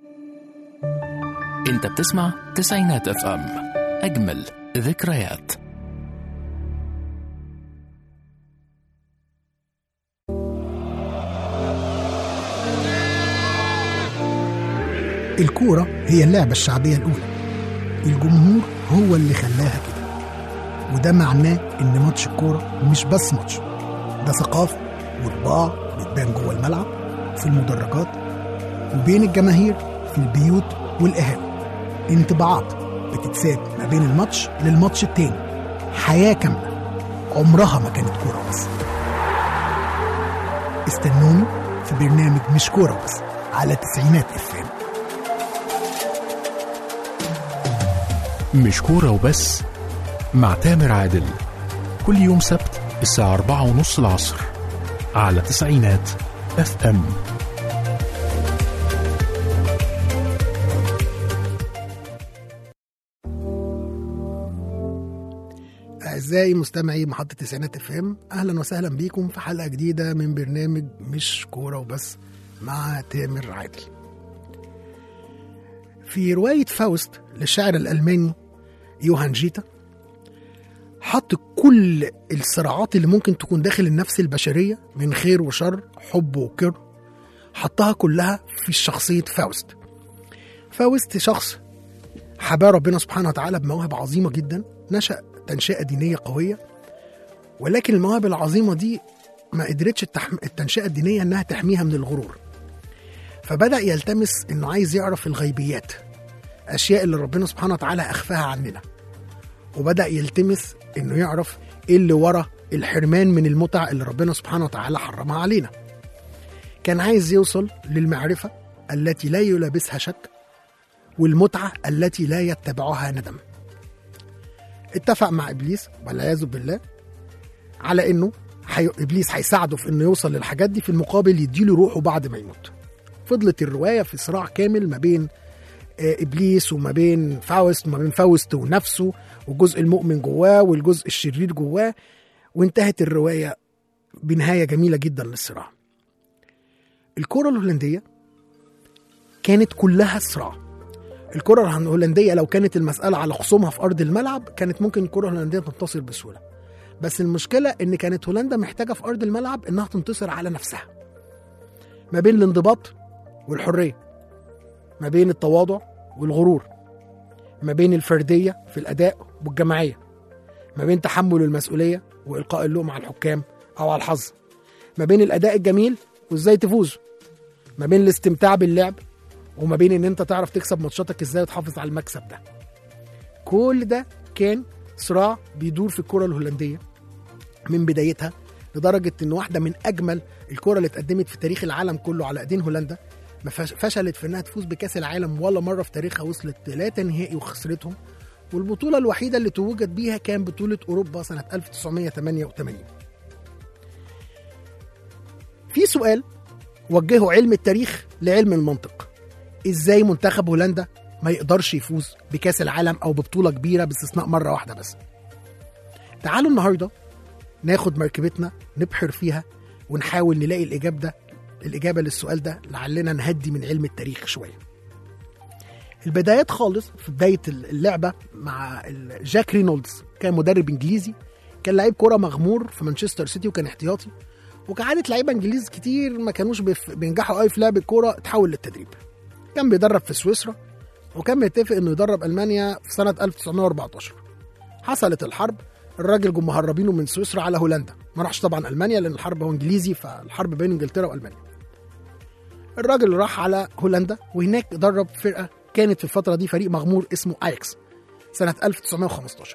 انت بتسمع تسعينات اف ام اجمل ذكريات الكورة هي اللعبة الشعبية الأولى الجمهور هو اللي خلاها كده وده معناه إن ماتش الكورة مش بس ماتش ده ثقافة وطباع بتبان جوه الملعب في المدرجات وبين الجماهير في البيوت والقهاوي انطباعات بتتساب ما بين الماتش للماتش التاني حياة كاملة عمرها ما كانت كورة بس استنوني في برنامج مش كورة بس على تسعينات اف ام مش كورة وبس مع تامر عادل كل يوم سبت الساعة أربعة ونص العصر على تسعينات اف ام أعزائي مستمعي محطة تسعينات اف ام أهلا وسهلا بيكم في حلقة جديدة من برنامج مش كورة وبس مع تامر عادل في رواية فاوست للشاعر الألماني يوهان جيتا حط كل الصراعات اللي ممكن تكون داخل النفس البشرية من خير وشر حب وكره حطها كلها في شخصية فاوست فاوست شخص حباه ربنا سبحانه وتعالى بمواهب عظيمة جدا نشأ تنشئة دينية قوية ولكن المواهب العظيمة دي ما قدرتش التحم... التنشئة الدينية انها تحميها من الغرور فبدأ يلتمس انه عايز يعرف الغيبيات اشياء اللي ربنا سبحانه وتعالى اخفاها عننا وبدأ يلتمس انه يعرف ايه اللي ورا الحرمان من المتع اللي ربنا سبحانه وتعالى حرمها علينا كان عايز يوصل للمعرفة التي لا يلابسها شك والمتعة التي لا يتبعها ندم اتفق مع ابليس والعياذ بالله على انه حي... ابليس هيساعده في انه يوصل للحاجات دي في المقابل يديله روحه بعد ما يموت فضلت الروايه في صراع كامل ما بين آه، ابليس وما بين فاوست وما بين فاوست ونفسه والجزء المؤمن جواه والجزء الشرير جواه وانتهت الروايه بنهايه جميله جدا للصراع الكره الهولنديه كانت كلها صراع الكرة الهولندية لو كانت المسألة على خصومها في أرض الملعب كانت ممكن الكرة الهولندية تنتصر بسهولة بس المشكلة إن كانت هولندا محتاجة في أرض الملعب إنها تنتصر على نفسها ما بين الانضباط والحرية ما بين التواضع والغرور ما بين الفردية في الأداء والجماعية ما بين تحمل المسؤولية وإلقاء اللوم على الحكام أو على الحظ ما بين الأداء الجميل وإزاي تفوز ما بين الاستمتاع باللعب وما بين ان انت تعرف تكسب ماتشاتك ازاي وتحافظ على المكسب ده كل ده كان صراع بيدور في الكره الهولنديه من بدايتها لدرجه ان واحده من اجمل الكره اللي اتقدمت في تاريخ العالم كله على ايدين هولندا ما فش- فشلت في انها تفوز بكاس العالم ولا مره في تاريخها وصلت ثلاثه نهائي وخسرتهم والبطوله الوحيده اللي توجت بيها كان بطوله اوروبا سنه 1988 في سؤال وجهه علم التاريخ لعلم المنطق ازاي منتخب هولندا ما يقدرش يفوز بكاس العالم او ببطوله كبيره باستثناء مره واحده بس تعالوا النهارده ناخد مركبتنا نبحر فيها ونحاول نلاقي الاجابه ده الاجابه للسؤال ده لعلنا نهدي من علم التاريخ شويه البدايات خالص في بدايه اللعبه مع ال- جاك رينولدز كان مدرب انجليزي كان لعيب كوره مغمور في مانشستر سيتي وكان احتياطي وكعاده لعيبه انجليز كتير ما كانوش بيف- بينجحوا قوي في لعب الكوره اتحول للتدريب كان بيدرب في سويسرا وكان متفق انه يدرب المانيا في سنه 1914 حصلت الحرب الراجل جم مهربينه من سويسرا على هولندا ما راحش طبعا المانيا لان الحرب هو انجليزي فالحرب بين انجلترا والمانيا الراجل راح على هولندا وهناك درب فرقه كانت في الفتره دي فريق مغمور اسمه اياكس سنه 1915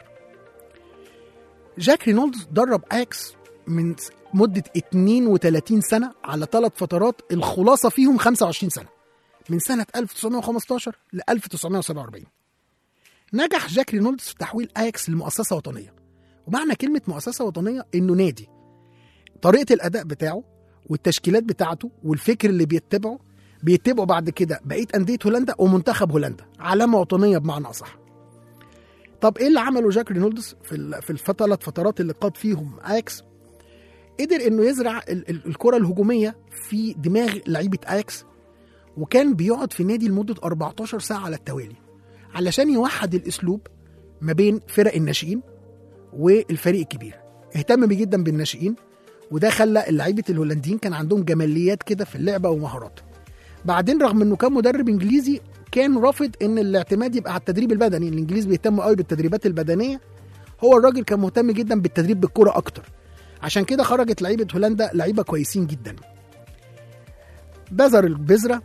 جاك رينولدز درب اياكس من مده 32 سنه على ثلاث فترات الخلاصه فيهم 25 سنه من سنة 1915 ل 1947 نجح جاك رينولدز في تحويل اياكس لمؤسسة وطنية ومعنى كلمة مؤسسة وطنية انه نادي طريقة الاداء بتاعه والتشكيلات بتاعته والفكر اللي بيتبعه بيتبعوا بعد كده بقية أندية هولندا ومنتخب هولندا علامة وطنية بمعنى أصح طب ايه اللي عمله جاك رينولدز في ال- في الثلاث فترات اللي قاد فيهم اياكس قدر انه يزرع ال- ال- الكره الهجوميه في دماغ لعيبه اياكس وكان بيقعد في النادي لمدة 14 ساعة على التوالي علشان يوحد الأسلوب ما بين فرق الناشئين والفريق الكبير اهتم بيه جدا بالناشئين وده خلى اللعيبة الهولنديين كان عندهم جماليات كده في اللعبة ومهارات بعدين رغم انه كان مدرب انجليزي كان رافض ان الاعتماد يبقى على التدريب البدني الانجليز بيهتموا قوي بالتدريبات البدنيه هو الراجل كان مهتم جدا بالتدريب بالكرة اكتر عشان كده خرجت لعيبه هولندا لعيبه كويسين جدا بذر البذره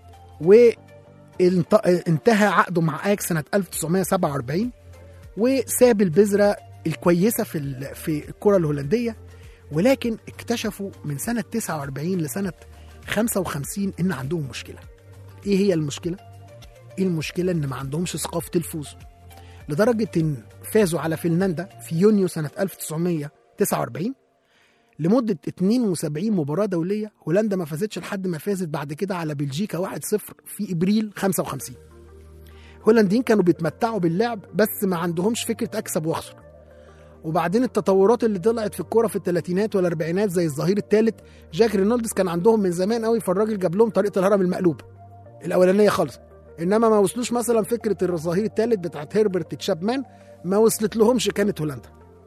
وانتهى عقده مع اكس سنه 1947 وساب البذره الكويسه في ال- في الكره الهولنديه ولكن اكتشفوا من سنه 49 لسنه 55 ان عندهم مشكله ايه هي المشكله ايه المشكله ان ما عندهمش ثقافه الفوز لدرجه ان فازوا على فنلندا في يونيو سنه 1949 لمده 72 مباراه دوليه هولندا ما فازتش لحد ما فازت بعد كده على بلجيكا 1-0 في ابريل 55 هولنديين كانوا بيتمتعوا باللعب بس ما عندهمش فكره اكسب واخسر وبعدين التطورات اللي طلعت في الكوره في الثلاثينات والاربعينات زي الظهير الثالث جاك رينولدز كان عندهم من زمان قوي فالراجل جاب لهم طريقه الهرم المقلوب الاولانيه خالص انما ما وصلوش مثلا فكره الظهير الثالث بتاعت هيربرت تشابمان ما وصلت لهمش كانت هولندا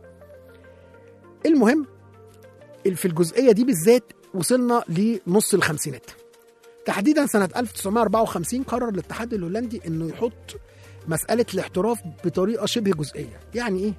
المهم في الجزئيه دي بالذات وصلنا لنص الخمسينات تحديدا سنه 1954 قرر الاتحاد الهولندي انه يحط مساله الاحتراف بطريقه شبه جزئيه يعني ايه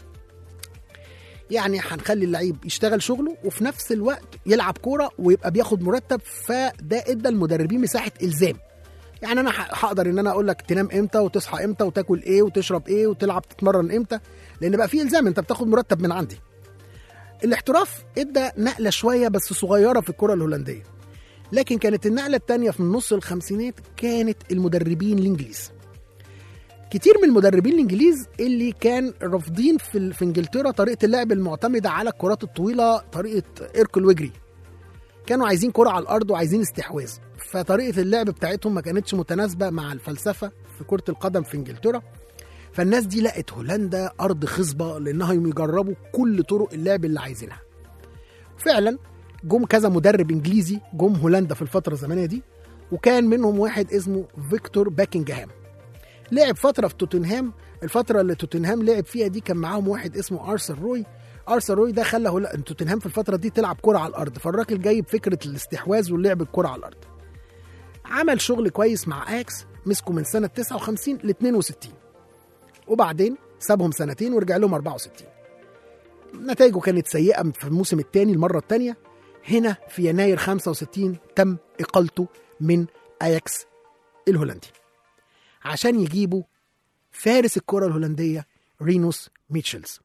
يعني هنخلي اللعيب يشتغل شغله وفي نفس الوقت يلعب كوره ويبقى بياخد مرتب فده ادى المدربين مساحه الزام يعني انا ح- هقدر ان انا اقول لك تنام امتى وتصحى امتى وتاكل ايه وتشرب ايه وتلعب تتمرن امتى لان بقى في الزام انت بتاخد مرتب من عندي الاحتراف ادى نقله شويه بس صغيره في الكره الهولنديه لكن كانت النقله الثانيه في نص الخمسينات كانت المدربين الانجليز كتير من المدربين الانجليز اللي كان رافضين في, ال- في انجلترا طريقه اللعب المعتمده على الكرات الطويله طريقه اركل وجري كانوا عايزين كرة على الارض وعايزين استحواذ فطريقه اللعب بتاعتهم ما كانتش متناسبه مع الفلسفه في كره القدم في انجلترا فالناس دي لقت هولندا ارض خصبه لانها يجربوا كل طرق اللعب اللي عايزينها فعلا جم كذا مدرب انجليزي جم هولندا في الفتره الزمنيه دي وكان منهم واحد اسمه فيكتور باكنجهام لعب فتره في توتنهام الفتره اللي توتنهام لعب فيها دي كان معاهم واحد اسمه ارثر روي ارثر روي ده خلى هولا- توتنهام في الفتره دي تلعب كره على الارض فالراجل جايب فكره الاستحواذ واللعب الكره على الارض عمل شغل كويس مع اكس مسكوا من سنه 59 ل 62 وبعدين سابهم سنتين ورجع لهم 64 نتائجه كانت سيئه في الموسم الثاني المره الثانيه هنا في يناير 65 تم اقالته من اياكس الهولندي عشان يجيبوا فارس الكرة الهولندية رينوس ميتشلز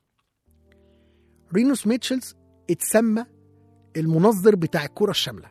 رينوس ميتشلز اتسمى المنظر بتاع الكرة الشاملة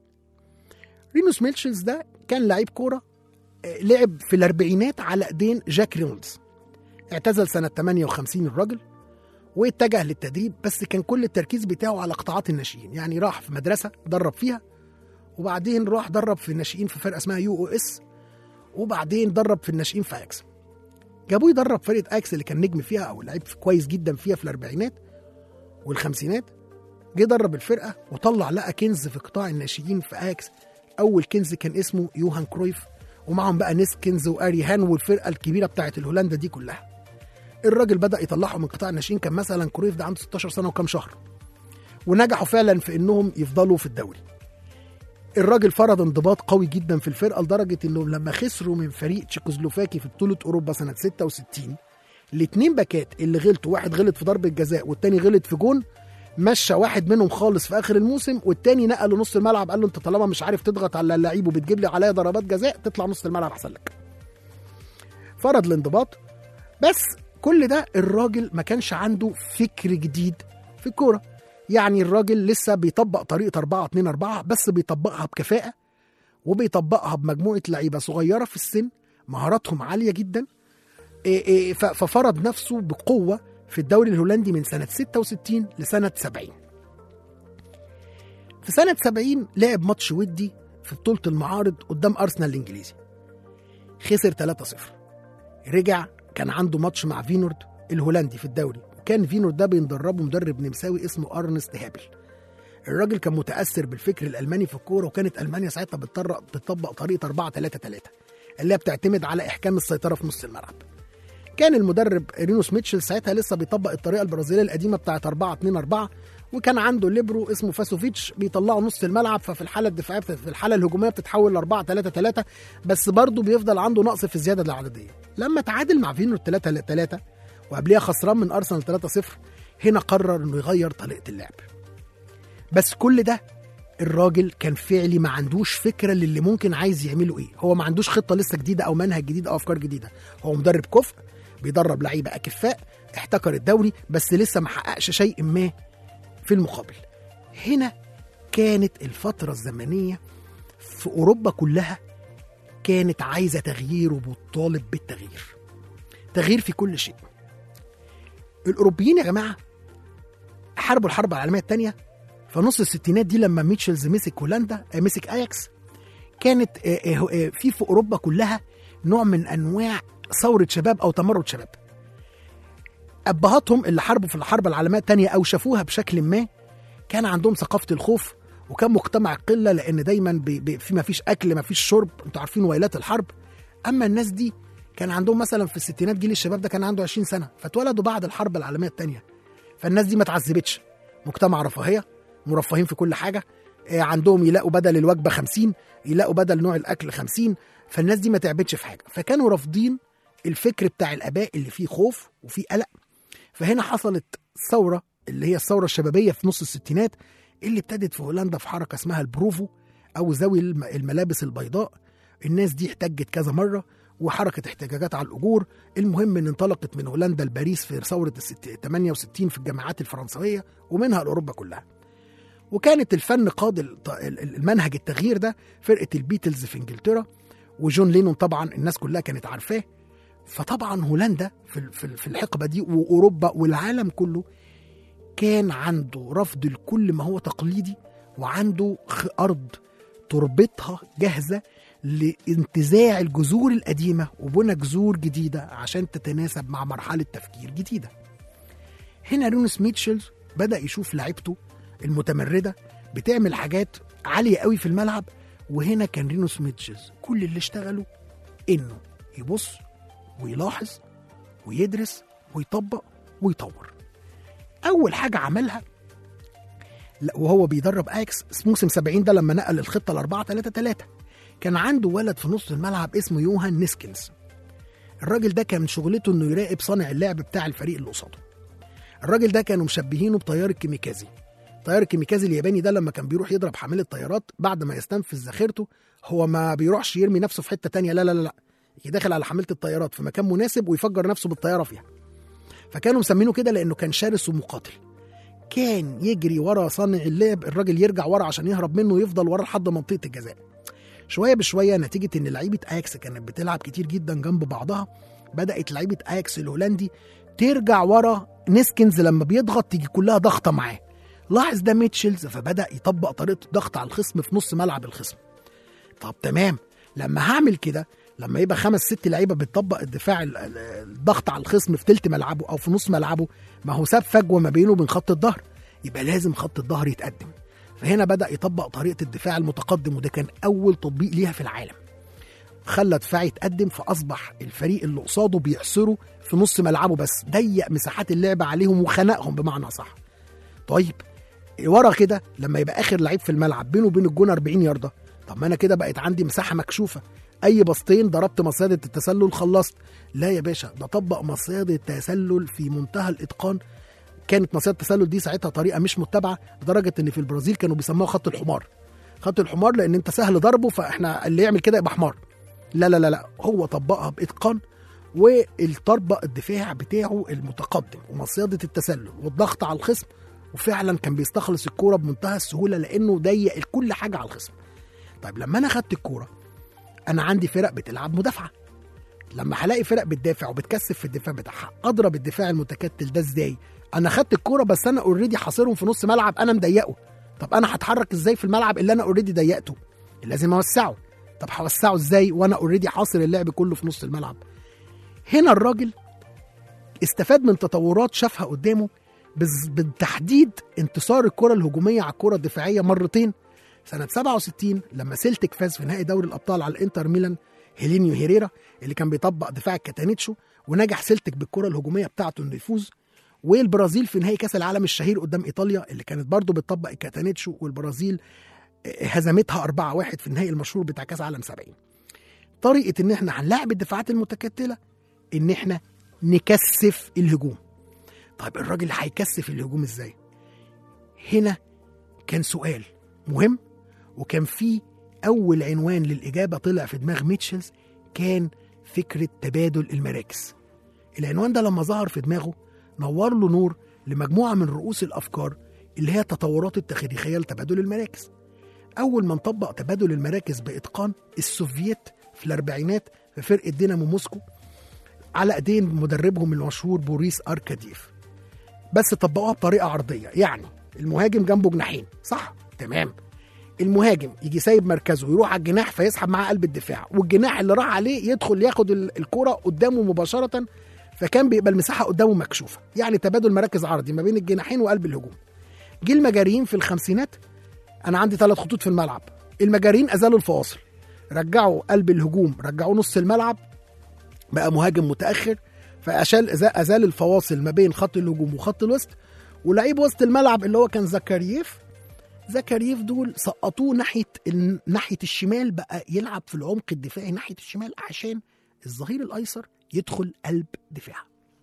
رينوس ميتشلز ده كان لعيب كورة آه، لعب في الأربعينات على إيدين جاك رينولدز اعتزل سنة 58 الراجل واتجه للتدريب بس كان كل التركيز بتاعه على قطاعات الناشئين يعني راح في مدرسة درب فيها وبعدين راح درب في الناشئين في فرقة اسمها يو او اس وبعدين درب في الناشئين في اكس جابوه يدرب فرقه اكس اللي كان نجم فيها او لعيب كويس جدا فيها في الاربعينات والخمسينات جه درب الفرقه وطلع لقى كنز في قطاع الناشئين في اكس اول كنز كان اسمه يوهان كرويف ومعهم بقى نيسكنز واري هان والفرقه الكبيره بتاعت الهولندا دي كلها الراجل بدا يطلعهم من قطاع الناشئين كان مثلا كرويف ده عنده 16 سنه وكام شهر ونجحوا فعلا في انهم يفضلوا في الدوري الراجل فرض انضباط قوي جدا في الفرقه لدرجه انهم لما خسروا من فريق تشيكوسلوفاكي في بطوله اوروبا سنه 66 الاثنين باكات اللي غلطوا واحد غلط في ضربه جزاء والتاني غلط في جون مشى واحد منهم خالص في اخر الموسم والتاني نقل لنص الملعب قال له انت طالما مش عارف تضغط على اللعيب وبتجيب لي عليا ضربات جزاء تطلع نص الملعب احسن لك فرض الانضباط بس كل ده الراجل ما كانش عنده فكر جديد في الكوره يعني الراجل لسه بيطبق طريقه 4 2 4 بس بيطبقها بكفاءه وبيطبقها بمجموعه لعيبه صغيره في السن مهاراتهم عاليه جدا إيه إيه ف- ففرض نفسه بقوه في الدوري الهولندي من سنه 66 لسنه 70 في سنه 70 لعب ماتش ودي في بطوله المعارض قدام ارسنال الانجليزي خسر 3-0 رجع كان عنده ماتش مع فينورد الهولندي في الدوري وكان فينورد ده بيندربه مدرب نمساوي اسمه ارنست هابل الراجل كان متاثر بالفكر الالماني في الكوره وكانت المانيا ساعتها بتطرق بتطبق طريقه 4 3 3 اللي هي بتعتمد على احكام السيطره في نص الملعب كان المدرب رينوس ميتشل ساعتها لسه بيطبق الطريقه البرازيليه القديمه بتاعت 4 2 4 وكان عنده ليبرو اسمه فاسوفيتش بيطلعه نص الملعب ففي الحاله الدفاعيه في الحاله الهجوميه بتتحول ل 4 3 3 بس برضه بيفضل عنده نقص في الزياده العدديه لما تعادل مع فينو 3 3 وقبليها خسران من ارسنال 3 0 هنا قرر انه يغير طريقه اللعب بس كل ده الراجل كان فعلي ما عندوش فكره للي ممكن عايز يعمله ايه هو ما عندوش خطه لسه جديده او منهج جديد او افكار جديده هو مدرب كفء بيدرب لعيبه اكفاء احتكر الدوري بس لسه ما حققش شيء ما في المقابل هنا كانت الفتره الزمنيه في اوروبا كلها كانت عايزه تغيير وبتطالب بالتغيير تغيير في كل شيء الاوروبيين يا جماعه حاربوا الحرب العالميه الثانيه في نص الستينات دي لما ميتشلز مسك هولندا آه، مسك اياكس كانت آه، آه، آه، في في اوروبا كلها نوع من انواع ثوره شباب او تمرد شباب ابهاتهم اللي حاربوا في الحرب العالميه الثانيه او شافوها بشكل ما كان عندهم ثقافه الخوف وكان مجتمع قله لان دايما بي بي في ما فيش اكل ما فيش شرب انتوا عارفين ويلات الحرب اما الناس دي كان عندهم مثلا في الستينات جيل الشباب ده كان عنده 20 سنه فاتولدوا بعد الحرب العالميه الثانيه فالناس دي ما اتعذبتش مجتمع رفاهيه مرفهين في كل حاجه آه، عندهم يلاقوا بدل الوجبه 50 يلاقوا بدل نوع الاكل 50 فالناس دي ما تعبتش في حاجه فكانوا رافضين الفكر بتاع الاباء اللي فيه خوف وفيه قلق فهنا حصلت ثوره اللي هي الثوره الشبابيه في نص الستينات اللي ابتدت في هولندا في حركه اسمها البروفو او ذوي الم- الملابس البيضاء الناس دي احتجت كذا مره وحركه احتجاجات على الاجور المهم ان انطلقت من هولندا لباريس في ثوره الست- 68 في الجامعات الفرنسويه ومنها لاوروبا كلها وكانت الفن قاد الط- ال- ال- المنهج التغيير ده فرقه البيتلز في انجلترا وجون لينون طبعا الناس كلها كانت عارفاه فطبعا هولندا في ال- في ال- في الحقبه دي واوروبا والعالم كله كان عنده رفض لكل ما هو تقليدي وعنده خ- ارض تربتها جاهزه لانتزاع الجذور القديمه وبنى جذور جديده عشان تتناسب مع مرحله تفكير جديده. هنا رونس ميتشل بدا يشوف لعيبته المتمرده بتعمل حاجات عاليه قوي في الملعب وهنا كان رينوس ميتشلز كل اللي اشتغلوا انه يبص ويلاحظ ويدرس ويطبق ويطور اول حاجه عملها لا وهو بيدرب اياكس موسم 70 ده لما نقل الخطه ل 4 3 3 كان عنده ولد في نص الملعب اسمه يوهان نيسكنز الراجل ده كان شغلته انه يراقب صانع اللعب بتاع الفريق اللي قصاده الراجل ده كانوا مشبهينه بطيار الكيميكازي طيار الكيميكازي الياباني ده لما كان بيروح يضرب حامل الطيارات بعد ما يستنفذ ذخيرته هو ما بيروحش يرمي نفسه في حته تانية لا لا لا لا يجي داخل على حامله الطيارات في مكان مناسب ويفجر نفسه بالطياره فيها فكانوا مسمينه كده لانه كان شرس ومقاتل كان يجري ورا صانع اللعب الراجل يرجع ورا عشان يهرب منه ويفضل ورا لحد منطقه الجزاء شويه بشويه نتيجه ان لعيبه اياكس كانت بتلعب كتير جدا جنب بعضها بدات لعيبه اياكس الهولندي ترجع ورا نيسكنز لما بيضغط تيجي كلها ضغطه معاه لاحظ ده ميتشلز فبدا يطبق طريقه الضغط على الخصم في نص ملعب الخصم طب تمام لما هعمل كده لما يبقى خمس ست لعيبه بتطبق الدفاع ال- ال- الضغط على الخصم في تلت ملعبه او في نص ملعبه ما هو ساب فجوه ما بينه وبين خط الظهر يبقى لازم خط الظهر يتقدم فهنا بدا يطبق طريقه الدفاع المتقدم وده كان اول تطبيق ليها في العالم خلى دفاع يتقدم فاصبح الفريق اللي قصاده بيحصره في نص ملعبه بس ضيق مساحات اللعب عليهم وخنقهم بمعنى صح طيب ورا كده لما يبقى اخر لعيب في الملعب بينه وبين الجون 40 يارده طب ما انا كده بقت عندي مساحه مكشوفه اي بسطين ضربت مصيده التسلل خلصت لا يا باشا ده طبق مصيده التسلل في منتهى الاتقان كانت مصيده التسلل دي ساعتها طريقه مش متبعه لدرجه ان في البرازيل كانوا بيسموها خط الحمار خط الحمار لان انت سهل ضربه فاحنا اللي يعمل كده يبقى حمار لا لا لا لا هو طبقها باتقان والطربق الدفاع بتاعه المتقدم ومصيده التسلل والضغط على الخصم وفعلا كان بيستخلص الكوره بمنتهى السهوله لانه ضيق كل حاجه على الخصم طيب لما انا خدت الكوره انا عندي فرق بتلعب مدافعه لما هلاقي فرق بتدافع وبتكثف في الدفاع بتاعها اضرب الدفاع المتكتل ده ازاي انا خدت الكوره بس انا اوريدي حاصرهم في نص ملعب انا مضيقه طب انا هتحرك ازاي في الملعب اللي انا اوريدي ضيقته لازم اوسعه طب هوسعه ازاي وانا اوريدي حاصر اللعب كله في نص الملعب هنا الراجل استفاد من تطورات شافها قدامه بز- بالتحديد انتصار الكرة الهجومية على الكرة الدفاعية مرتين سنة 67 لما سيلتك فاز في نهائي دوري الأبطال على الإنتر ميلان هيلينيو هيريرا اللي كان بيطبق دفاع كاتانيتشو ونجح سيلتك بالكرة الهجومية بتاعته انه يفوز والبرازيل في نهائي كأس العالم الشهير قدام إيطاليا اللي كانت برضه بتطبق الكاتانيتشو والبرازيل هزمتها 4-1 في النهائي المشهور بتاع كأس عالم 70 طريقة إن إحنا هنلاعب الدفاعات المتكتلة إن إحنا نكثف الهجوم طيب الراجل هيكثف الهجوم إزاي؟ هنا كان سؤال مهم وكان في أول عنوان للإجابة طلع في دماغ ميتشلز كان فكرة تبادل المراكز العنوان ده لما ظهر في دماغه نور له نور لمجموعة من رؤوس الأفكار اللي هي التطورات التاريخية لتبادل المراكز أول ما نطبق تبادل المراكز بإتقان السوفييت في الأربعينات في فرقة دينامو موسكو على ايدين مدربهم المشهور بوريس اركاديف بس طبقوها بطريقه عرضيه يعني المهاجم جنبه جناحين صح تمام المهاجم يجي سايب مركزه يروح على الجناح فيسحب معاه قلب الدفاع والجناح اللي راح عليه يدخل ياخد ال- الكرة قدامه مباشرة فكان بيبقى المساحة قدامه مكشوفة يعني تبادل مراكز عرضي ما بين الجناحين وقلب الهجوم جه المجاريين في الخمسينات انا عندي ثلاث خطوط في الملعب المجاريين ازالوا الفواصل رجعوا قلب الهجوم رجعوا نص الملعب بقى مهاجم متاخر فاشال أزا- ازال الفواصل ما بين خط الهجوم وخط الوسط ولعيب وسط الملعب اللي هو كان زكرييف زكرييف دول سقطوه ناحيه ال- ناحيه الشمال بقى يلعب في العمق الدفاعي ناحيه الشمال عشان الظهير الايسر يدخل قلب دفاع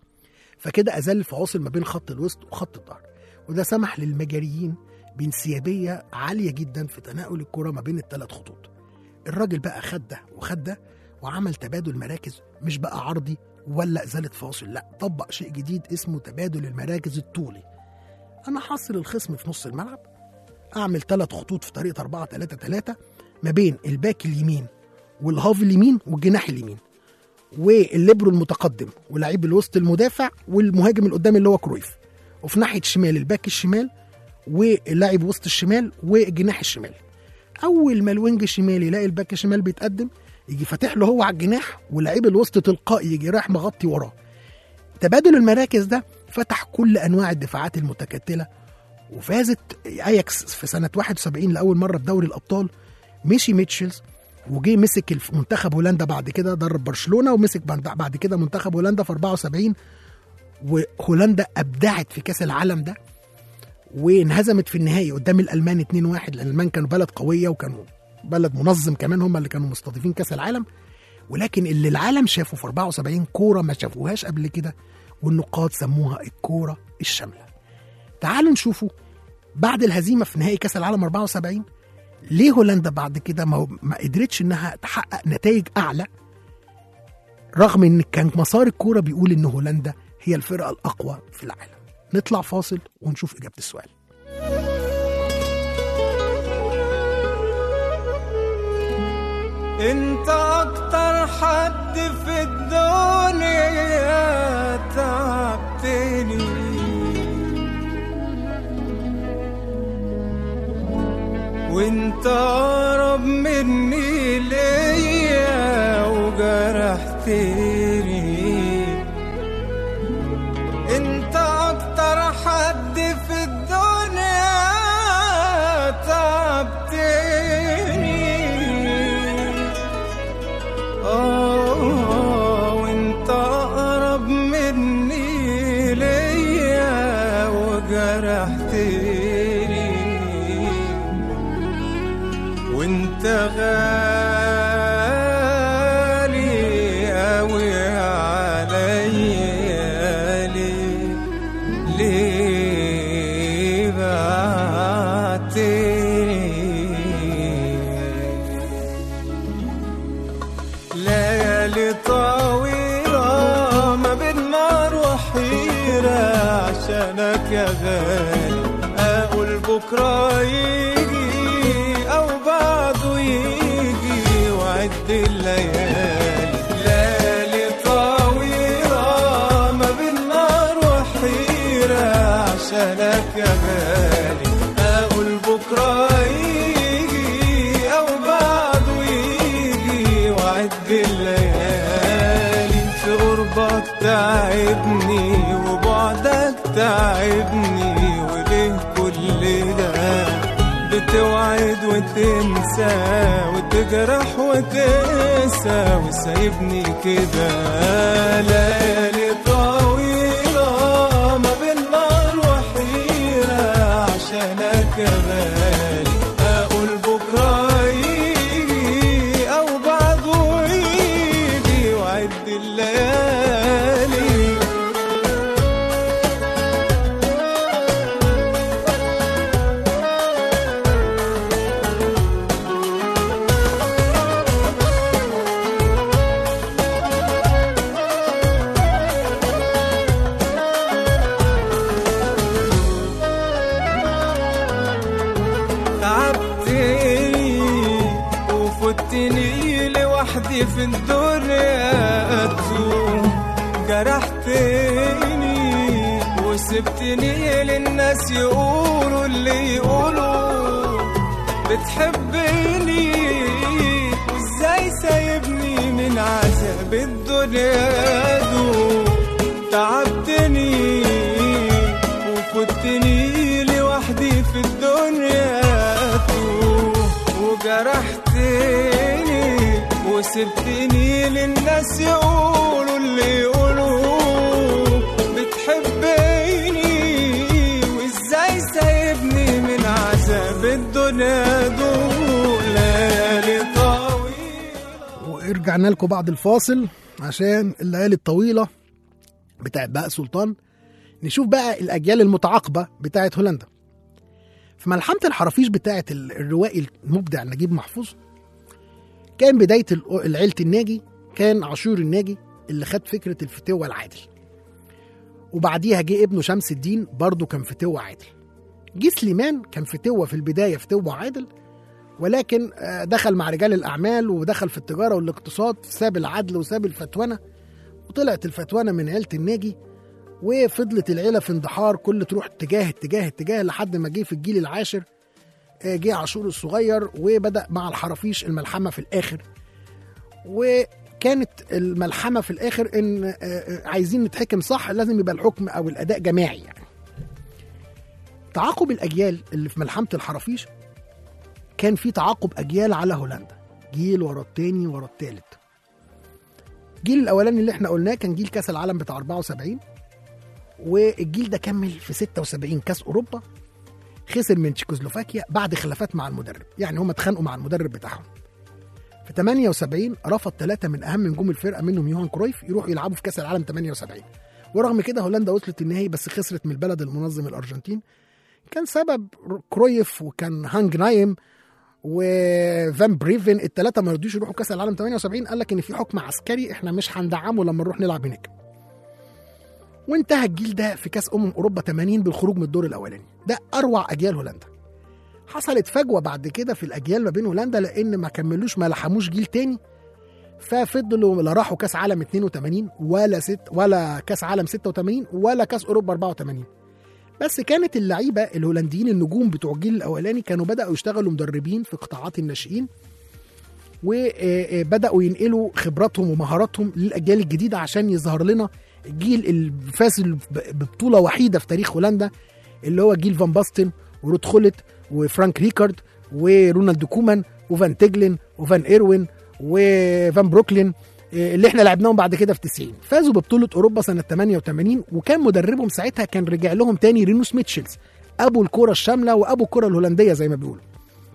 فكده ازال الفواصل ما بين خط الوسط وخط الظهر وده سمح للمجاريين بانسيابيه عاليه جدا في تناول الكره ما بين الثلاث خطوط الراجل بقى خد ده وخد ده وعمل تبادل مراكز مش بقى عرضي ولا ازاله فاصل لا طبق شيء جديد اسمه تبادل المراكز الطولي انا حاصر الخصم في نص الملعب اعمل ثلاث خطوط في طريقه 4 3 3 ما بين الباك اليمين والهاف اليمين والجناح اليمين والليبرو المتقدم ولاعيب الوسط المدافع والمهاجم اللي قدام اللي هو كرويف وفي ناحيه الشمال الباك الشمال واللاعب وسط الشمال والجناح الشمال اول ما الوينج الشمال يلاقي الباك الشمال بيتقدم يجي فاتح له هو على الجناح ولاعيب الوسط تلقائي يجي رايح مغطي وراه تبادل المراكز ده فتح كل انواع الدفاعات المتكتله وفازت اياكس في سنه 71 لاول مره بدوري الابطال مشي ميتشلز وجي مسك الف- منتخب هولندا بعد كده درب برشلونه ومسك بعد بعد كده منتخب هولندا في 74 وهولندا ابدعت في كاس العالم ده وانهزمت في النهائي قدام الالمان 2-1 لان الالمان كانوا بلد قويه وكانوا بلد منظم كمان هم اللي كانوا مستضيفين كاس العالم ولكن اللي العالم شافه في 74 كوره ما شافوهاش قبل كده والنقاد سموها الكوره الشامله. تعالوا نشوفوا بعد الهزيمه في نهائي كاس العالم 74 ليه هولندا بعد كده ما, ما قدرتش انها تحقق نتائج اعلى رغم ان كان مسار الكوره بيقول ان هولندا هي الفرقه الاقوى في العالم. نطلع فاصل ونشوف اجابه السؤال. انت اكتر حد في الدنيا تعبتني وانت اقرب مني ليا وجرحتني انت اكتر حد في الدنيا تعبتني آه وانت أقرب مني ليا وجرحتني وانت غالي أوي عليا ليه ليه بعتني ليالي طويلة ما بين نار وحيرة عشانك يا غالي أقول بكرة يجي أو بعده يجي وعد الليالي ليالي طويلة ما بين نار وحيرة عشانك يا غالي أقول بكرة يجي أو بعده يجي وعد الليالي في قربك تعبني وبعدك تعبني وليه كل ده بتوعد وتنسى وتجرح وتنسى وسايبني كده ليالي طويلة ما بين نار وحيرة عشانك يا غالي أقول بكرة يجي أو بعده يجي وعد الليالي تعبتني وفتني لوحدي في الدنيا أتوه جرحتني وسبتني للناس يقولوا اللي يقولوا بتحبني وازاي سايبني من عذاب الدنيا دول تعبتني وفتني لوحدي في الدنيا توه وجرحتني وسبتني للناس يقولوا اللي يقولوا بتحبني وازاي سايبني من عذاب الدنيا دول ليالي طويلة ورجعنا لكم بعد الفاصل عشان الليالي الطويلة بتاعت بقى سلطان نشوف بقى الأجيال المتعاقبة بتاعت هولندا في ملحمة الحرافيش بتاعت ال- الروائي المبدع نجيب محفوظ كان بداية ال- العيلة الناجي كان عاشور الناجي اللي خد فكرة الفتوة العادل وبعديها جه ابنه شمس الدين برضه كان فتوة عادل جه سليمان كان فتوة في البداية فتوة عادل ولكن آه، دخل مع رجال الأعمال ودخل في التجارة والاقتصاد ساب العدل وساب الفتوانة وطلعت الفتوانة من عيلة الناجي وفضلت العيلة في اندحار كل تروح اتجاه اتجاه اتجاه لحد ما جه في الجيل العاشر آه، جه عاشور الصغير وبدأ مع الحرافيش الملحمة في الآخر وكانت الملحمة في الآخر إن آه، آه، عايزين نتحكم صح لازم يبقى الحكم أو الأداء جماعي يعني تعاقب الأجيال اللي في ملحمة الحرافيش كان في تعاقب اجيال على هولندا جيل ورا التاني ورا التالت الجيل الاولاني اللي احنا قلناه كان جيل كاس العالم بتاع 74 والجيل ده كمل في 76 كاس اوروبا خسر من تشيكوسلوفاكيا بعد خلافات مع المدرب يعني هم اتخانقوا مع المدرب بتاعهم في 78 رفض ثلاثة من أهم نجوم الفرقة منهم يوهان كرويف يروحوا يلعبوا في كأس العالم 78 ورغم كده هولندا وصلت النهائي بس خسرت من البلد المنظم الأرجنتين كان سبب كرويف وكان هانج نايم وفان بريفن الثلاثه ما رضوش يروحوا كاس العالم 78 قال لك ان في حكم عسكري احنا مش هندعمه لما نروح نلعب هناك وانتهى الجيل ده في كاس امم اوروبا 80 بالخروج من الدور الاولاني ده اروع اجيال هولندا حصلت فجوه بعد كده في الاجيال ما بين هولندا لان ما كملوش ما لحموش جيل تاني ففضلوا لا راحوا كاس عالم 82 ولا ست ولا كاس عالم 86 ولا كاس اوروبا 84 بس كانت اللعيبه الهولنديين النجوم بتوع الجيل الاولاني كانوا بداوا يشتغلوا مدربين في قطاعات الناشئين وبداوا ينقلوا خبراتهم ومهاراتهم للاجيال الجديده عشان يظهر لنا الجيل الفاز ببطوله وحيده في تاريخ هولندا اللي هو جيل فان باستن ورود خولت وفرانك ريكارد ورونالد كومان وفان تيجلين وفان ايروين وفان بروكلين اللي احنا لعبناهم بعد كده في 90 فازوا ببطوله اوروبا سنه 88 وكان مدربهم ساعتها كان رجع لهم تاني رينوس ميتشلز ابو الكره الشامله وابو الكره الهولنديه زي ما بيقولوا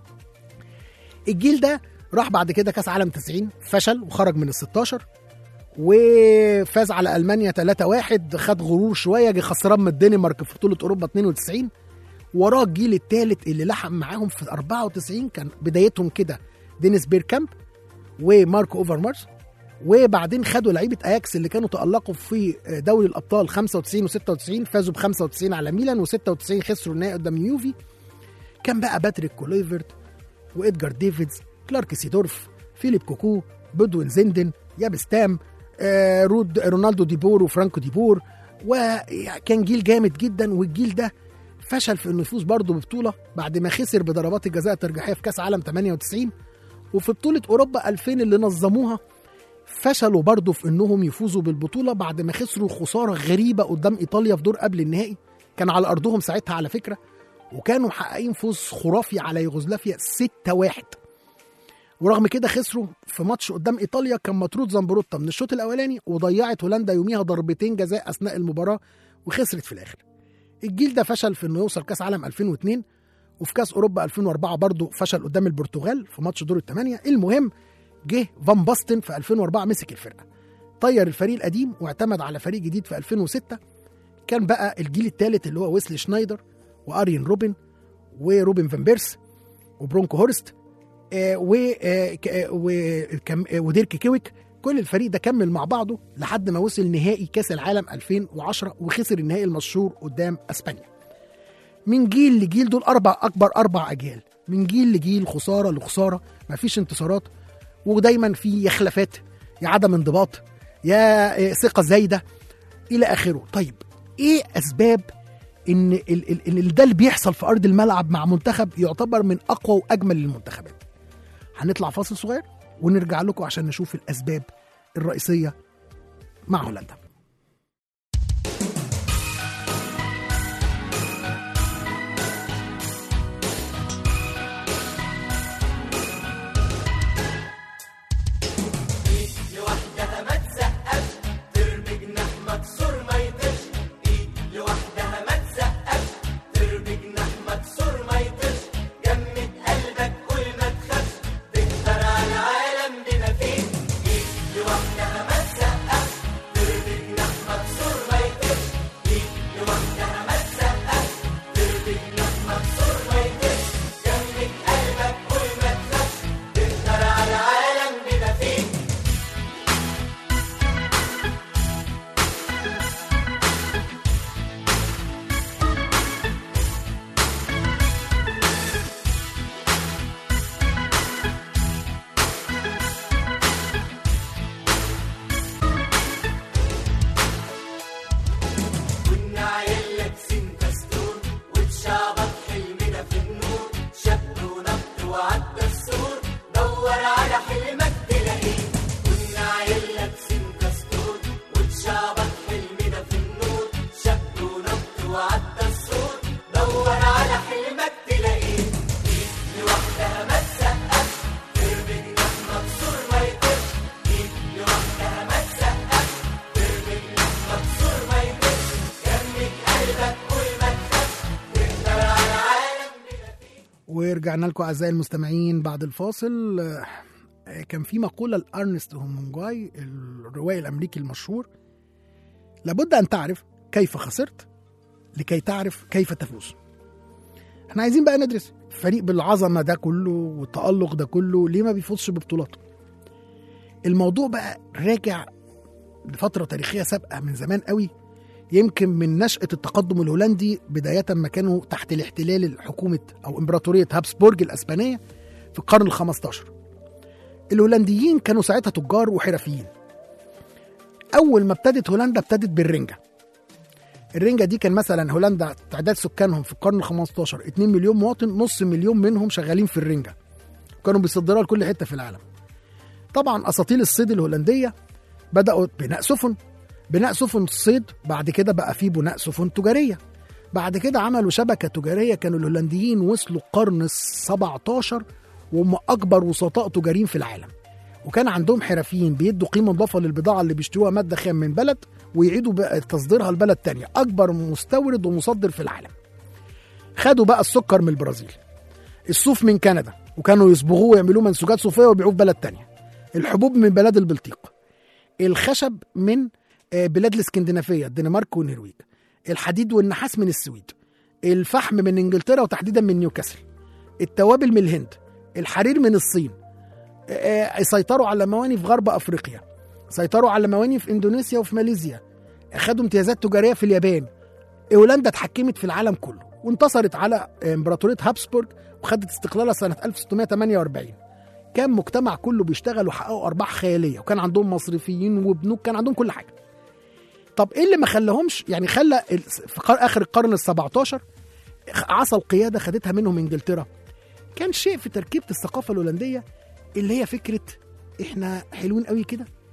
الجيل ده راح بعد كده كاس عالم 90 فشل وخرج من ال 16 وفاز على المانيا 3-1 خد غرور شويه جه خسران من الدنمارك في بطوله اوروبا 92 وراه الجيل الثالث اللي لحق معاهم في 94 كان بدايتهم كده دينيس بيركامب وماركو اوفرمارس وبعدين خدوا لعيبه اياكس اللي كانوا تالقوا في دوري الابطال 95 و96 فازوا ب 95 على ميلان و96 خسروا النهائي قدام يوفي كان بقى باتريك كوليفرت وادجار ديفيدز كلارك سيدورف فيليب كوكو بدوين زندن يابستام آه رود رونالدو ديبور وفرانكو ديبور وكان جيل جامد جدا والجيل ده فشل في انه يفوز برضه ببطوله بعد ما خسر بضربات الجزاء الترجيحيه في كاس عالم 98 وفي بطوله اوروبا 2000 اللي نظموها فشلوا برضه في انهم يفوزوا بالبطوله بعد ما خسروا خساره غريبه قدام ايطاليا في دور قبل النهائي كان على ارضهم ساعتها على فكره وكانوا محققين فوز خرافي على يوغوسلافيا 6-1 ورغم كده خسروا في ماتش قدام ايطاليا كان مطرود زمبروتا من الشوط الاولاني وضيعت هولندا يوميها ضربتين جزاء اثناء المباراه وخسرت في الاخر الجيل ده فشل في انه يوصل كاس عالم 2002 وفي كاس اوروبا 2004 برضه فشل قدام البرتغال في ماتش دور الثمانيه المهم جه فان باستن في 2004 مسك الفرقه طير الفريق القديم واعتمد على فريق جديد في 2006 كان بقى الجيل الثالث اللي هو ويسلي شنايدر وارين روبن وروبن فان بيرس وبرونكو هورست آه، و آه، ك- آه، وكم- آه، وديرك كيويك كل الفريق ده كمل مع بعضه لحد ما وصل نهائي كاس العالم 2010 وخسر النهائي المشهور قدام اسبانيا من جيل لجيل دول اربع اكبر اربع اجيال من جيل لجيل خساره لخساره مفيش انتصارات ودايما في يا خلافات يا عدم انضباط يا آه، ثقه زايده الى اخره طيب ايه اسباب ان ال- ال- ال- ده اللي بيحصل في ارض الملعب مع منتخب يعتبر من اقوى واجمل المنتخبات هنطلع فاصل صغير ونرجع لكم عشان نشوف الاسباب الرئيسيه مع هولندا لوحدها ما تسقف تربي جناح مكسور ما يطيرش ايد لوحدها ما تسقف تربي جناح مكسور ما يطيرش جمد قلبك كل ما تخافش تقدر على العالم بما فيه ايد لوحدها ما تسقف تربي جناح مكسور ما يطيرش ايد لوحدها ما تسقف تربي جناح مكسور ما يطيرش جمد قلبك كل ما تخافش تقدر على العالم بما فيه كنا عيال لابسين كاستور واتشعبط حلمنا في النور شد ونط وعدى السور دور على حلمك تلاقيه كنا عيال لابسين كاستور واتشعبط حلمنا في النور شد ونط وعدى السور دور على حلمك تلاقيه ايد لوحدها ما تسقف تربي جناح مكسور ما يطيرش ايد لوحدها ما تسقف تربي جناح مكسور ما يطيرش جمد قلبك كل ما تخافش تقدر على العالم بلا فيه ورجعنا لكم اعزائي المستمعين بعد الفاصل آه، كان في مقوله لارنست هومنجواي الروائي الامريكي المشهور لابد ان تعرف كيف خسرت لكي تعرف كيف تفوز احنا عايزين بقى ندرس فريق بالعظمه ده كله والتالق ده كله ليه ما بيفوزش ببطولات الموضوع بقى راجع لفتره تاريخيه سابقه من زمان قوي يمكن من نشأة التقدم الهولندي بداية ما كانوا تحت الاحتلال الحكومة أو إمبراطورية هابسبورج الأسبانية في القرن ال 15 الهولنديين كانوا ساعتها تجار وحرفيين أول ما ابتدت هولندا ابتدت بالرنجة الرنجة دي كان مثلا هولندا تعداد سكانهم في القرن ال 15 2 مليون مواطن نص مليون منهم شغالين في الرنجة كانوا بيصدروها لكل حتة في العالم طبعا أساطيل الصيد الهولندية بدأوا بناء سفن بناء سفن الصيد بعد كده بقى في بناء سفن تجاريه بعد كده عملوا شبكه تجاريه كانوا الهولنديين وصلوا القرن ال 17 وهم اكبر وسطاء تجاريين في العالم وكان عندهم حرفيين بيدوا قيمه مضافه للبضاعه اللي بيشتروها ماده خام من بلد ويعيدوا بقى تصديرها لبلد تانية اكبر مستورد ومصدر في العالم خدوا بقى السكر من البرازيل الصوف من كندا وكانوا يصبغوه ويعملوه منسوجات صوفيه ويبيعوه في بلد تانية الحبوب من بلاد البلطيق الخشب من آه، بلاد الاسكندنافيه الدنمارك والنرويج الحديد والنحاس من السويد الفحم من انجلترا وتحديدا من نيوكاسل التوابل من الهند الحرير من الصين آه، آه، سيطروا على مواني في غرب افريقيا سيطروا على مواني في اندونيسيا وفي ماليزيا اخدوا امتيازات تجاريه في اليابان هولندا اتحكمت في العالم كله وانتصرت على امبراطوريه هابسبورج وخدت استقلالها سنه 1648 كان مجتمع كله بيشتغل وحققوا ارباح خياليه وكان عندهم مصرفيين وبنوك كان عندهم كل حاجه طب ايه اللي ما خلاهمش يعني خلى ال- في قر- اخر القرن ال 17 عصا القياده خدتها منهم انجلترا كان شيء في تركيبه الثقافه الهولنديه اللي هي فكره احنا حلوين قوي كده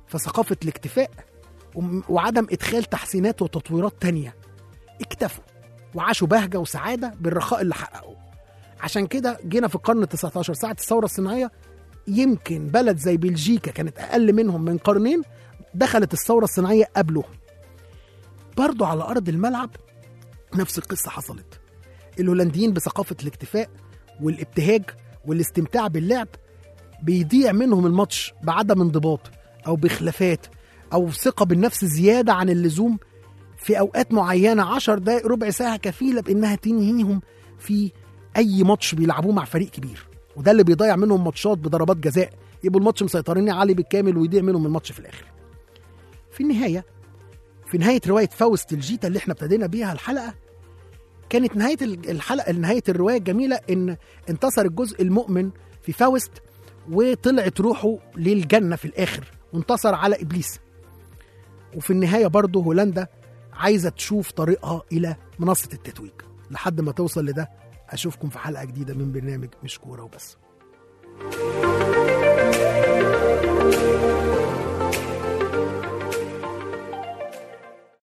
في ثقافة الاكتفاء وم- وعدم إدخال تحسينات وتطويرات تانية اكتفوا وعاشوا بهجة وسعادة بالرخاء اللي حققوه عشان كده جينا في القرن ال 19 ساعة الثورة الصناعية يمكن بلد زي بلجيكا كانت أقل منهم من قرنين دخلت الثورة الصناعية قبلهم برضو على أرض الملعب نفس القصة حصلت الهولنديين بثقافة الاكتفاء والابتهاج والاستمتاع باللعب بيضيع منهم الماتش بعدم انضباط أو بخلافات أو ثقة بالنفس زيادة عن اللزوم في أوقات معينة عشر دقائق ربع ساعة كفيلة بإنها تنهيهم في أي ماتش بيلعبوه مع فريق كبير وده اللي بيضيع منهم ماتشات بضربات جزاء يبقوا الماتش مسيطرين عليه بالكامل ويضيع منهم الماتش في الآخر في النهاية في نهاية رواية فاوست الجيتا اللي احنا ابتدينا بيها الحلقة كانت نهاية ال- الحلقة نهاية الرواية الجميلة إن انتصر الجزء المؤمن في فاوست وطلعت روحه للجنة في الآخر وانتصر على إبليس وفي النهاية برضه هولندا عايزة تشوف طريقها إلى منصة التتويج لحد ما توصل لده أشوفكم في حلقة جديدة من برنامج مش كورة وبس